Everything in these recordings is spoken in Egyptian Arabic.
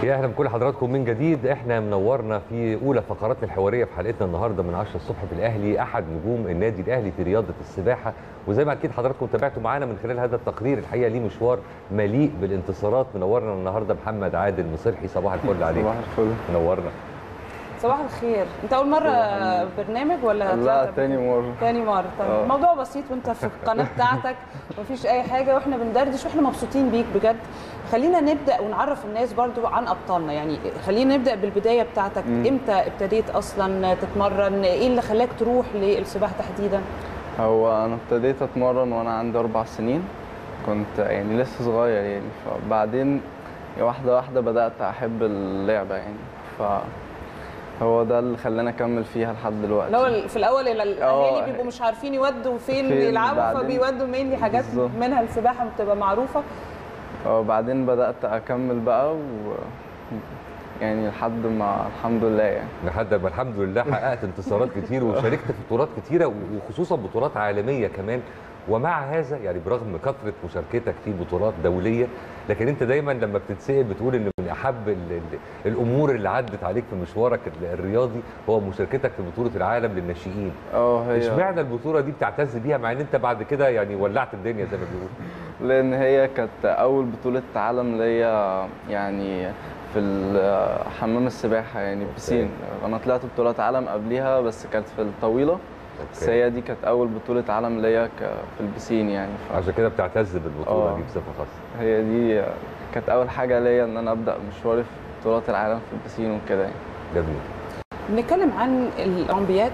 يا اهلا بكل حضراتكم من جديد احنا منورنا في اولى فقراتنا الحواريه في حلقتنا النهارده من 10 الصبح في الاهلي احد نجوم النادي الاهلي في رياضه السباحه وزي ما اكيد حضراتكم تابعتوا معانا من خلال هذا التقرير الحقيقه ليه مشوار مليء بالانتصارات منورنا النهارده محمد عادل مصلحي صباح الفل عليك صباح الفل منورنا صباح الخير انت اول مره برنامج ولا لا طلعت قبل تاني كده؟ مرة تاني مره طيب آه. الموضوع بسيط وانت في القناه بتاعتك مفيش اي حاجه واحنا بندردش واحنا مبسوطين بيك بجد خلينا نبدا ونعرف الناس برضو عن ابطالنا يعني خلينا نبدا بالبدايه بتاعتك مم. امتى ابتديت اصلا تتمرن ايه اللي خلاك تروح للسباحه تحديدا هو أنا ابتديت أتمرن وأنا عندي أربع سنين كنت يعني لسه صغير يعني فبعدين واحدة واحدة بدأت أحب اللعبة يعني فهو ده اللي خلاني أكمل فيها لحد دلوقتي لو في الاول ال- الاهالي آه. بيبقوا مش عارفين يودوا فين, فين يلعبوا بعدين. فبيودوا مين دي حاجات بالظبط. منها السباحه بتبقى معروفه وبعدين بدأت أكمل بقى و يعني لحد ما الحمد لله يعني لحد ما الحمد لله حققت انتصارات كتير وشاركت في بطولات كتيره وخصوصا بطولات عالميه كمان ومع هذا يعني برغم كثره مشاركتك في بطولات دوليه لكن انت دايما لما بتتسال بتقول ان من احب ال ال الامور اللي عدت عليك في مشوارك ال- الرياضي هو مشاركتك في بطوله العالم للناشئين اه هي اشمعنى البطوله دي بتعتز بيها مع ان انت بعد كده يعني ولعت الدنيا زي ما بيقولوا لان هي كانت اول بطوله عالم ليا يعني في ال- حمام السباحه يعني بسين انا طلعت بطولات عالم قبليها بس كانت في الطويله بس أوكي. هي دي كانت اول بطوله عالم ليا ك- في البسين يعني عشان كده بتعتز بالبطوله آه. دي بصفه خاصه فهي دي كانت اول حاجه ليا ان انا ابدا مشواري في بطولات العالم في البسين وكده يعني جميل بنتكلم عن الاولمبياد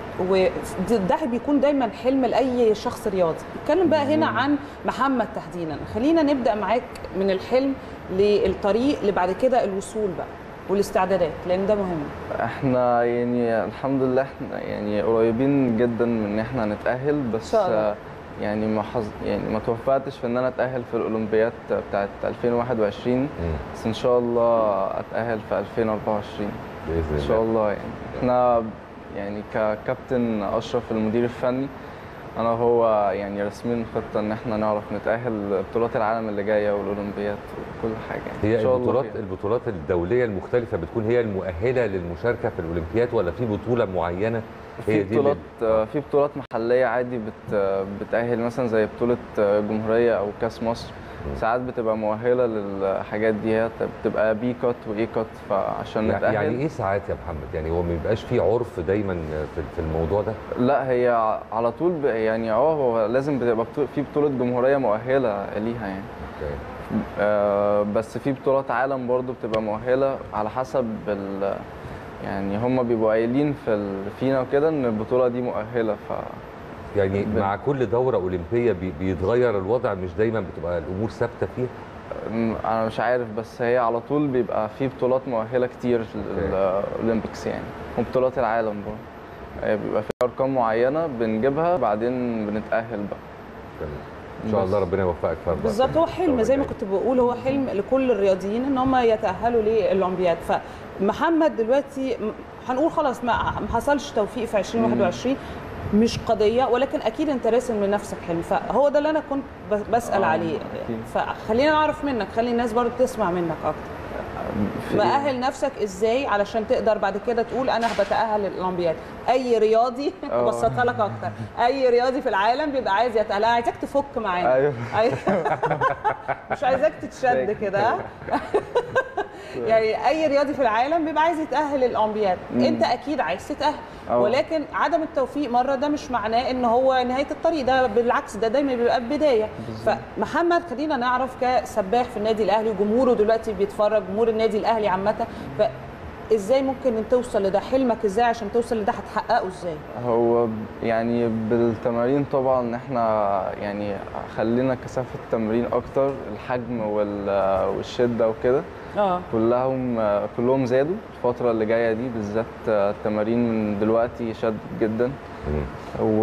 وده بيكون دايما حلم لاي شخص رياضي نتكلم بقى هنا عن محمد تحديدا خلينا نبدا معاك من الحلم للطريق اللي بعد كده الوصول بقى والاستعدادات لان ده مهم احنا يعني الحمد لله احنا يعني قريبين جدا من ان احنا نتأهل بس إن شاء الله. آه، يعني ما حظ يعني ما توفقتش في ان انا اتأهل في الاولمبياد بتاعت 2021 مم. بس ان شاء الله اتأهل في 2024 باذن ان الله شاء الله يعني احنا يعني ككابتن اشرف المدير الفني انا وهو يعني راسمين خطه ان احنا نعرف نتأهل بطولات العالم اللي جايه والاولمبياد وكل حاجه يعني هي ان شاء الله البطولات خير. البطولات الدوليه المختلفه بتكون هي المؤهله للمشاركه في الاولمبياد ولا في بطوله معينه في هي دي بطولات اللي- في بطولات محليه عادي بت بتاهل مثلا زي بطوله جمهوريه او كاس مصر ساعات بتبقى مؤهله للحاجات دي هي بتبقى بي كات واي كات فعشان يعني نتاهل يعني ايه ساعات يا محمد يعني هو ما بيبقاش في عرف دايما في في الموضوع ده لا هي على طول ب- يعني اه هو لازم بتبقى بطو- في بطوله جمهوريه مؤهله ليها يعني أوكي. آه، بس في بطولات عالم برضو بتبقى مؤهله على حسب ال يعني هم بيبقوا قايلين في ال- فينا وكده ان البطوله دي مؤهله ف يعني ب- مع كل دوره اولمبيه بي- بيتغير الوضع مش دايما بتبقى الامور ثابته فيها م- انا مش عارف بس هي على طول بيبقى في بطولات مؤهله كتير للاولمبيكس يعني وبطولات العالم برضه هي بيبقى في ارقام معينه بنجيبها بعدين بنتاهل بقى جميل. ان شاء بس. الله ربنا يوفقك في أربعة بالظبط هو حلم زي ما كنت بقول هو حلم لكل الرياضيين ان هم يتاهلوا للاولمبياد فمحمد دلوقتي م- هنقول خلاص ما ما حصلش توفيق في 2021 مش قضيه ولكن اكيد انت راسم لنفسك حلم فهو ده اللي انا كنت ب- بسال آه، عليه أكيد. فخلينا نعرف منك خلي الناس برضو تسمع منك اكتر في- مأهل نفسك ازاي علشان تقدر بعد كده تقول انا بتأهل للأولمبياد اي رياضي آه. ابسطها لك اكتر اي رياضي في العالم بيبقى عايز يتأهل أنا عايزاك تفك معانا ايوه أي- مش عايزاك تتشد كده ها؟ يعني اي رياضي في العالم بيبقى عايز يتاهل للاولمبياد مم. انت اكيد عايز تتاهل أه. ولكن عدم التوفيق مره ده مش معناه ان هو نهايه الطريق ده بالعكس ده دايما بيبقى بدايه بالظبط. فمحمد خلينا نعرف كسباح في النادي الاهلي وجمهوره دلوقتي بيتفرج جمهور النادي الاهلي عامه فازاي ممكن ان توصل لده حلمك ازاي عشان توصل لده هتحققه ازاي هو ب- يعني بالتمارين طبعا ان احنا يعني خلينا كثافه التمرين اكتر الحجم وال- والشده وكده اه كلهم كلهم زادوا الفتره اللي جايه دي بالذات التمارين من دلوقتي شدت جدا مم. و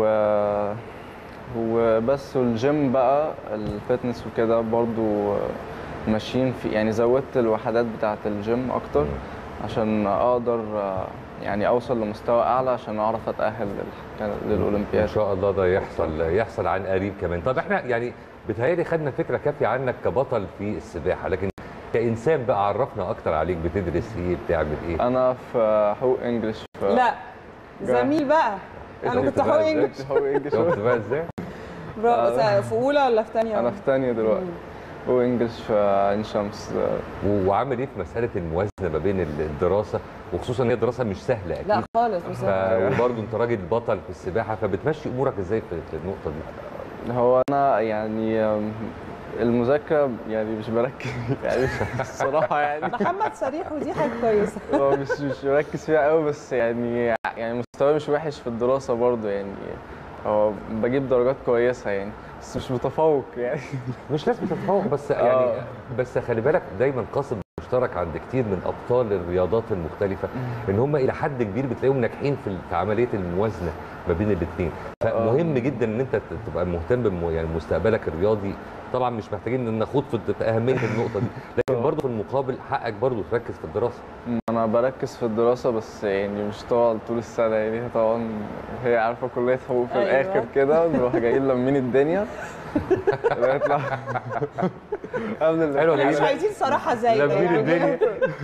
وبس والجيم بقى الفتنس وكده برضو ماشيين في يعني زودت الوحدات بتاعه الجيم اكتر عشان اقدر يعني اوصل لمستوى اعلى عشان اعرف اتاهل لل- ان للاولمبياد شاء الله ده يحصل يحصل عن قريب كمان طب احنا يعني بتهيألي خدنا فكره كافيه عنك كبطل في السباحه لكن كانسان بقى عرفنا اكتر عليك بتدرس ايه بتعمل ايه انا في حقوق انجلش في لا زميل بقى انا شفت كنت بقى حقوق إزاي؟ انجلش حقوق انجلش شفت بقى ازاي برافو في اولى ولا في ثانيه انا في تانية دلوقتي حقوق انجلش في عين شمس و- وعامل ايه في مساله الموازنه ما بين الدراسه وخصوصا ان هي دراسه مش سهله اكيد لا خالص مش ف... زي- وبرضه انت راجل بطل في السباحه فبتمشي امورك ازاي في في النقطه دي هو انا يعني أم، المذاكرة يعني مش بركز يعني الصراحة يعني محمد صريح ودي حاجه كويسه هو مش مش مركز فيها قوي بس يعني يعني مستواي مش وحش في الدراسة برضه يعني هو بجيب درجات كويسة يعني بس مش متفوق يعني مش لازم تتفوق بس يعني آه. بس خلي بالك دايما قاسم مشترك عند كتير من ابطال الرياضات المختلفه ان هم الى حد كبير بتلاقيهم ناجحين في في عمليه الموازنه ما بين الاثنين فمهم جدا ان انت تبقى مهتم بم- يعني مستقبلك الرياضي طبعا مش محتاجين ان نخوض في في اهميه النقطه دي لكن برضه في المقابل حقك برضه تركز في الدراسه انا بركز في الدراسة بس يعني مش طبعا طول السنة يعني هي طبعا هي عارفة كلية حقوق في أيوة. الآخر كده نروح جايين لمين الدنيا نطلع قبل حلوة احنا مش جميلة. عايزين صراحه زي لمين الدنيا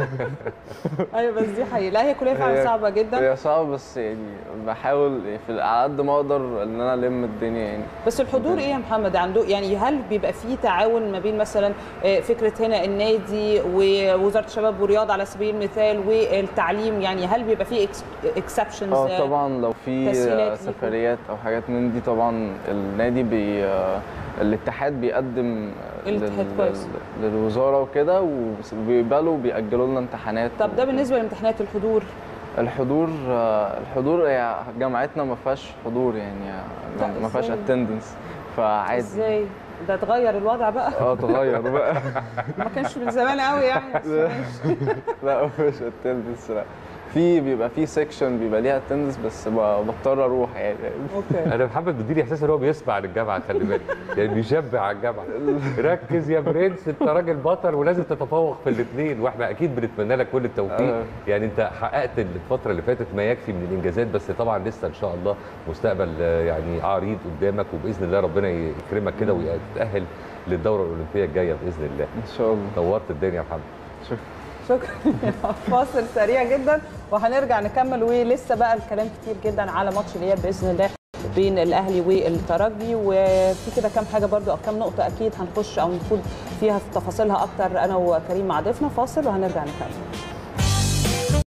ايوه بس دي حقيقة لا هي كليه فعلا هي- صعبه جدا هي صعبة بس يعني بحاول في على قد ما اقدر ان انا الم الدنيا يعني بس الحضور ايه يا محمد عنده يعني هل بيبقى في تعاون ما بين مثلا آه، فكره هنا النادي ووزاره الشباب والرياضه على سبيل المثال والتعليم يعني هل بيبقى في اكسبشنز اه طبعا لو في تسهيلات ليكم. سفريات او حاجات من دي طبعا النادي بي الاتحاد بيقدم الاتحاد لل- كويس. للوزاره وكده وبيقبلوا بيأجلوا لنا امتحانات طب ده بالنسبه لامتحانات الحضور الحضور الحضور هي جامعتنا ما فيهاش حضور يعني لا، ما فيهاش إزاي؟ اتندنس فعادي ازاي ده اتغير الوضع بقى اه تغير بقى ما كانش من زمان قوي يعني بس ماشي. لا ما فيهاش اتندنس لا في بيبقى في سيكشن بيبقى ليها اتندنس بس ب- بضطر اروح يعني اوكي انا محمد بيديني احساس ان هو بيسمع عن الجامعه خلي بالك يعني بيشبع على الجامعه ركز يا برنس انت راجل بطل ولازم تتفوق في الاثنين واحنا اكيد بنتمنى لك كل التوفيق آه. يعني انت حققت الفتره اللي فاتت ما يكفي من الانجازات بس طبعا لسه ان شاء الله مستقبل آه، يعني عريض قدامك وباذن الله ربنا يكرمك كده ويتاهل للدوره الاولمبيه الجايه باذن الله ان شاء الله نورت الدنيا يا محمد شكرا شكرا فاصل سريع جدا وهنرجع نكمل ولسه بقى الكلام كتير جدا على ماتش الاياب باذن الله بين الاهلي والترجي وفي كده كام حاجه برضو او كام نقطه اكيد هنخش او نخوض فيها في تفاصيلها اكتر انا وكريم مع ضيفنا فاصل وهنرجع نكمل